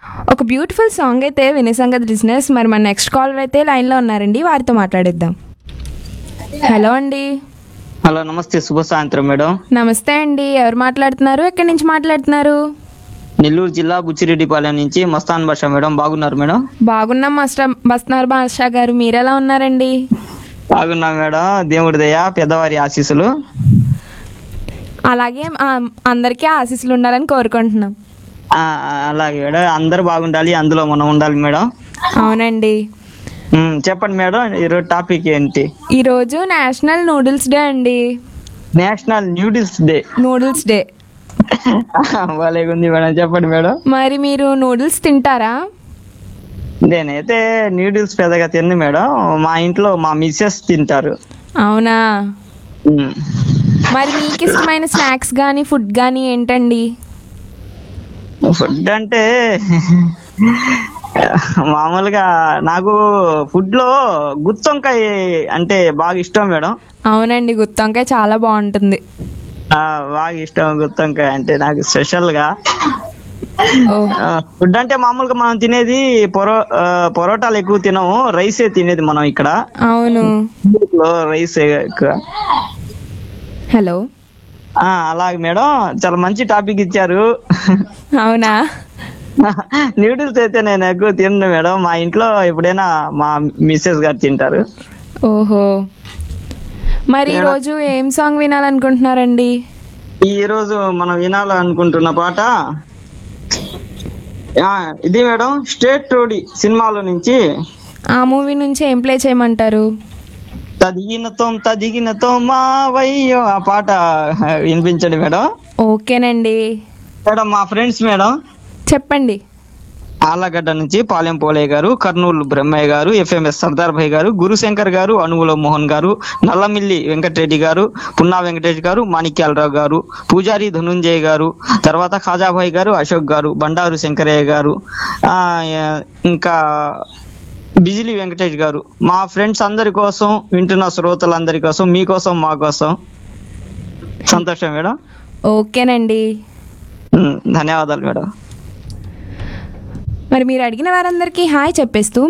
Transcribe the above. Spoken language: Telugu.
ఒక బ్యూటిఫుల్ సాంగ్ అయితే వినేసాం కదా లిజినెస్ మరి మన నెక్స్ట్ కాలర్ అయితే లైన్లో ఉన్నారండి వారితో మాట్లాడిద్దాం హలో అండి హలో నమస్తే శుభ సాయంత్రం మేడం నమస్తే అండి ఎవరు మాట్లాడుతున్నారు ఎక్కడి నుంచి మాట్లాడుతున్నారు నెల్లూరు జిల్లా బుచ్చిరెడ్డిపాలెం నుంచి మస్తాన్ భాష మేడం బాగున్నారు మేడం బాగున్నాం మాస్టర్ బస్నార్ బాషా గారు మీరెలా ఉన్నారండి బాగున్నా మేడం దేవుడి దయ పెద్దవారి ఆశీస్సులు అలాగే ఆ, అందరికీ ఆశీస్సులు ఉండాలని కోరుకుంటున్నాం ఆ, అలాగే మేడం అందరు బాగుండాలి అందులో మనం ఉండాలి మేడం అవునండి ఉమ్, చెప్పండి మేడం ఈరోజు టాపిక్ ఏంటి ఈరోజు నేషనల్ నూడిల్స్ డే అండి national noodles day noodles day భలే ఉంది మేడం చెప్పండి మేడం మరి మీరు నూడిల్స్ తింటారా నేనైతే న్యూడిల్స్ పెద్దగా తిన్ను మేడం మా ఇంట్లో మా మిస్సెస్ తింటారు అవునా ఉమ్. మరి మీకు ఇష్టమైన స్నాక్స్ కానీ ఫుడ్ కానీ ఏంటండి ఫుడ్ అంటే మామూలుగా నాకు ఫుడ్ లో గుత్తొంకాయ అంటే బాగా ఇష్టం మేడం అవునండి గుత్తొంకాయ చాలా బాగుంటుంది ఆ, బాగా ఇష్టం గుత్తొంకాయ అంటే నాకు స్పెషల్ గా ఓ ఫుడ్ అంటే మామూలుగా మనం తినేది పొరో ఆ, పొరోటాలు ఎక్కువ తినము రైసే తినేది మనం ఇక్కడ అవును రైస్ ఎక్కువ హలో ఆ, అలాగే మేడం చాలా మంచి టాపిక్ ఇచ్చారు అవునా నూడిల్స్ అయితే నేను ఎక్కువ తిన్ను మేడం మా ఇంట్లో ఎప్పుడైనా మా మిస్సెస్ గారు తింటారు ఓహో మరి ఈరోజు ఏం సాంగ్ వినాలనుకుంటున్నారండి ఈ రోజు మనం వినాలనుకుంటున్న పాట ఆ, ఇది మేడం స్టేట్ టోడి సినిమాలో నుంచి ఆ మూవీ నుంచి ఏం ప్లే చేయమంటారు తదిగినతో తదిగినతో మావయ్యో ఆ పాట వినిపించండి మేడం ఓకేనండి మేడం మా ఫ్రెండ్స్ మేడం చెప్పండి ఆళ్ళగడ్డ నుంచి పాలెం పోలే గారు కర్నూలు బ్రహ్మయ్య గారు ఎఫ్ఎంఎస్ సర్దార్ భాయ్ గారు గురుశంకర్ గారు అనుగుల మోహన్ గారు నల్లమిల్లి వెంకటరెడ్డి గారు పున్నా వెంకటేష్ గారు మాణిక్యాలరావు గారు పూజారి ధనుంజయ్ గారు తర్వాత ఖాజాభాయ్ గారు అశోక్ గారు బండారు శంకరయ్య గారు ఆ ఇంకా బిజిలి వెంకటేష్ గారు మా ఫ్రెండ్స్ అందరి కోసం వింటున్న శ్రోతలందరి కోసం మీకోసం మా కోసం సంతోషం మేడం ఓకేనండి ఉమ్, ధన్యవాదాలు మేడం మరి మీరు అడిగిన వారందరికీ హాయ్ చెప్పేస్తూ